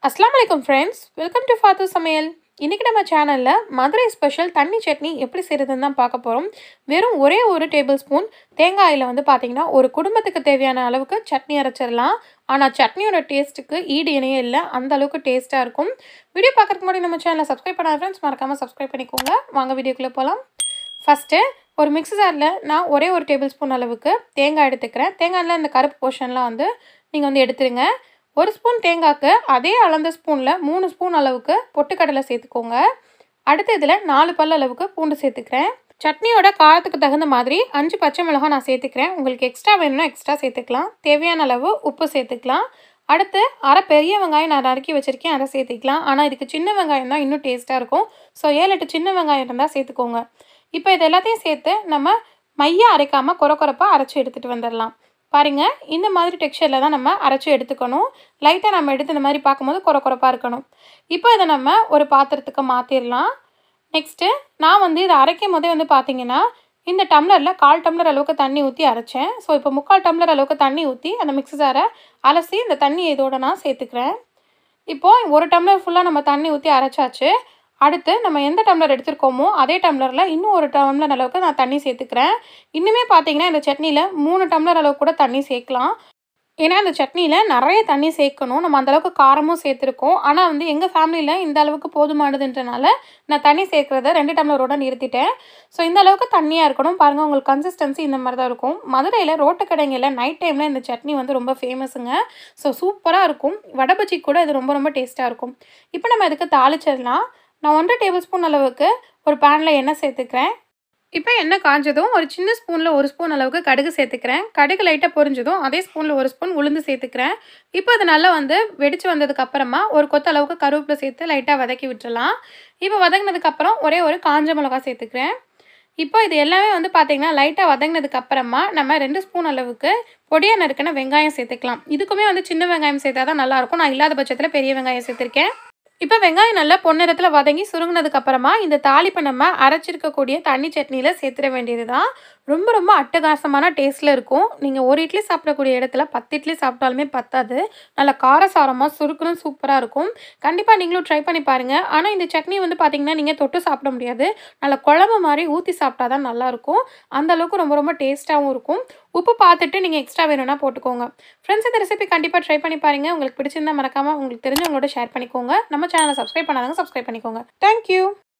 அஸ்லாம் வலைக்கம் friends welcome to ஃபாத்து சமையல் இன்றைக்கி நம்ம சேனலில் மதுரை ஸ்பெஷல் தண்ணி சட்னி எப்படி செய்கிறதுன்னு தான் பார்க்க போகிறோம் வெறும் ஒரே ஒரு டேபிள் ஸ்பூன் தேங்காயில் வந்து பார்த்திங்கன்னா ஒரு குடும்பத்துக்கு தேவையான அளவுக்கு சட்னி அரைச்சிடலாம் ஆனால் சட்னியோட டேஸ்ட்டுக்கு ஈடு இணையே இல்லை அந்த அளவுக்கு டேஸ்ட்டாக இருக்கும் வீடியோ பார்க்குறதுக்கு முன்னாடி நம்ம சேனலை சப்ஸ்கிரைப் பண்ணாத ஃப்ரெண்ட்ஸ் மறக்காமல் சப்ஸ்கிரைப் பண்ணிக்கோங்க வாங்க வீடியோக்குள்ளே போகலாம் ஃபஸ்ட்டு ஒரு மிக்ஸி ஜாரில் நான் ஒரே ஒரு டேபிள் ஸ்பூன் அளவுக்கு தேங்காய் எடுத்துக்கிறேன் தேங்காயில் இந்த கருப்பு போர்ஷன்லாம் வந்து நீங்கள் வந்து எடுத்துருங்க ஒரு ஸ்பூன் தேங்காய்க்கு அதே அளந்த ஸ்பூனில் மூணு ஸ்பூன் அளவுக்கு பொட்டுக்கடலை சேர்த்துக்கோங்க அடுத்து இதில் நாலு பல் அளவுக்கு பூண்டு சேர்த்துக்கிறேன் சட்னியோட காரத்துக்கு தகுந்த மாதிரி அஞ்சு பச்சை மிளகாய் நான் சேர்த்துக்கிறேன் உங்களுக்கு எக்ஸ்ட்ரா வேணும்னா எக்ஸ்ட்ரா சேர்த்துக்கலாம் தேவையான அளவு உப்பு சேர்த்துக்கலாம் அடுத்து அரை பெரிய வெங்காயம் நான் நறுக்கி வச்சுருக்கேன் அதை சேர்த்துக்கலாம் ஆனால் இதுக்கு சின்ன வெங்காயம் தான் இன்னும் டேஸ்ட்டாக இருக்கும் ஸோ ஏழு எட்டு சின்ன வெங்காயம் இருந்தால் சேர்த்துக்கோங்க இப்போ இது எல்லாத்தையும் சேர்த்து நம்ம மைய அரைக்காமல் குறை குறைப்பாக அரைச்சி எடுத்துகிட்டு வந்துடலாம் பாருங்கள் இந்த மாதிரி டெக்ஸ்சரில் தான் நம்ம அரைச்சி எடுத்துக்கணும் லைட்டாக நம்ம எடுத்து இந்த மாதிரி பார்க்கும்போது குறை குறைப்பாக இருக்கணும் இப்போ இதை நம்ம ஒரு பாத்திரத்துக்கு மாற்றிடலாம் நெக்ஸ்ட்டு நான் வந்து இதை அரைக்கும் போதே வந்து பார்த்தீங்கன்னா இந்த டம்ளரில் கால் டம்ளர் அளவுக்கு தண்ணி ஊற்றி அரைச்சேன் ஸோ இப்போ முக்கால் டம்ளர் அளவுக்கு தண்ணி ஊற்றி அந்த மிக்ஸி ஜாரை அலசி இந்த தண்ணி இதோட நான் சேர்த்துக்கிறேன் இப்போது ஒரு டம்ளர் ஃபுல்லாக நம்ம தண்ணி ஊற்றி அரைச்சாச்சு அடுத்து நம்ம எந்த டம்ளர் எடுத்திருக்கோமோ அதே டம்ளரில் இன்னும் ஒரு டம்ளர் அளவுக்கு நான் தண்ணி சேர்த்துக்கிறேன் இன்னுமே பார்த்தீங்கன்னா இந்த சட்னியில் மூணு டம்ளர் அளவுக்கு கூட தண்ணி சேர்க்கலாம் ஏன்னா இந்த சட்னியில் நிறைய தண்ணி சேர்க்கணும் நம்ம அந்தளவுக்கு காரமும் சேர்த்துருக்கோம் ஆனால் வந்து எங்கள் ஃபேமிலியில் இந்த அளவுக்கு போதுமானதுன்றனால நான் தண்ணி சேர்க்குறத ரெண்டு டம்ளரோட நிறுத்திட்டேன் ஸோ இந்த அளவுக்கு தண்ணியாக இருக்கணும் பாருங்கள் உங்களுக்கு கன்சிஸ்டன்சி இந்த மாதிரி தான் இருக்கும் மதுரையில் ரோட்டு கடைங்களில் நைட் டைமில் இந்த சட்னி வந்து ரொம்ப ஃபேமஸுங்க ஸோ சூப்பராக இருக்கும் வடபஜ்ஜி கூட இது ரொம்ப ரொம்ப டேஸ்ட்டாக இருக்கும் இப்போ நம்ம இதுக்கு தாளிச்சிடலாம் நான் ஒன்றரை டேபிள் ஸ்பூன் அளவுக்கு ஒரு பேனில் எண்ணெய் சேர்த்துக்கிறேன் இப்போ எண்ணெய் காஞ்சதும் ஒரு சின்ன ஸ்பூனில் ஒரு ஸ்பூன் அளவுக்கு கடுகு சேர்த்துக்கிறேன் கடுகு லைட்டாக பொரிஞ்சதும் அதே ஸ்பூனில் ஒரு ஸ்பூன் உளுந்து சேர்த்துக்கிறேன் இப்போ அது நல்லா வந்து வெடித்து வந்ததுக்கு அப்புறமா ஒரு கொத்த அளவுக்கு கருவேப்பிலை சேர்த்து லைட்டாக வதக்கி விட்டுறலாம் இப்போ வதங்கினதுக்கப்புறம் ஒரே ஒரு காஞ்ச மிளகா சேர்த்துக்கிறேன் இப்போ இது எல்லாமே வந்து பார்த்திங்கன்னா லைட்டாக வதங்கினதுக்கு அப்புறமா நம்ம ரெண்டு ஸ்பூன் அளவுக்கு பொடியாக நறுக்கின வெங்காயம் சேர்த்துக்கலாம் இதுக்குமே வந்து சின்ன வெங்காயம் சேர்த்தா தான் நல்லாயிருக்கும் நான் இல்லாத பட்சத்தில் பெரிய வெங்காயம் சேர்த்துருக்கேன் இப்போ வெங்காயம் நல்லா பொன்னிறத்தில் வதங்கி சுருங்கினதுக்கு அப்புறமா இந்த தாளிப்பை நம்ம அரைச்சிருக்கக்கூடிய தண்ணி சட்னியில் சேர்த்துட வேண்டியது தான் ரொம்ப ரொம்ப அட்டகாசமான டேஸ்ட்டில் இருக்கும் நீங்கள் ஒரு இட்லி சாப்பிடக்கூடிய இடத்துல பத்து இட்லி சாப்பிட்டாலுமே பத்தாது நல்லா காரசாரமாக சுருக்கணும் சூப்பராக இருக்கும் கண்டிப்பாக நீங்களும் ட்ரை பண்ணி பாருங்கள் ஆனால் இந்த சட்னி வந்து பார்த்திங்கன்னா நீங்கள் தொட்டு சாப்பிட முடியாது நல்லா குழம்பு மாதிரி ஊற்றி சாப்பிட்டா தான் நல்லாயிருக்கும் அந்தளவுக்கு ரொம்ப ரொம்ப டேஸ்ட்டாகவும் இருக்கும் உப்பு பார்த்துட்டு நீங்கள் எக்ஸ்ட்ரா வேணும்னா போட்டுக்கோங்க ஃப்ரெண்ட்ஸ் இந்த ரெசிபி கண்டிப்பாக ட்ரை பண்ணி பாருங்கள் உங்களுக்கு பிடிச்சிருந்தா மறக்காமல் உங்களுக்கு தெரிஞ்சவங்களோட ஷேர் பண்ணிக்கோங்க நம்ம சேனலை சப்ஸ்கிரைப் பண்ணாதவங்க சப்ஸ்கிரைப் பண்ணிக்கோங்க தேங்க்யூ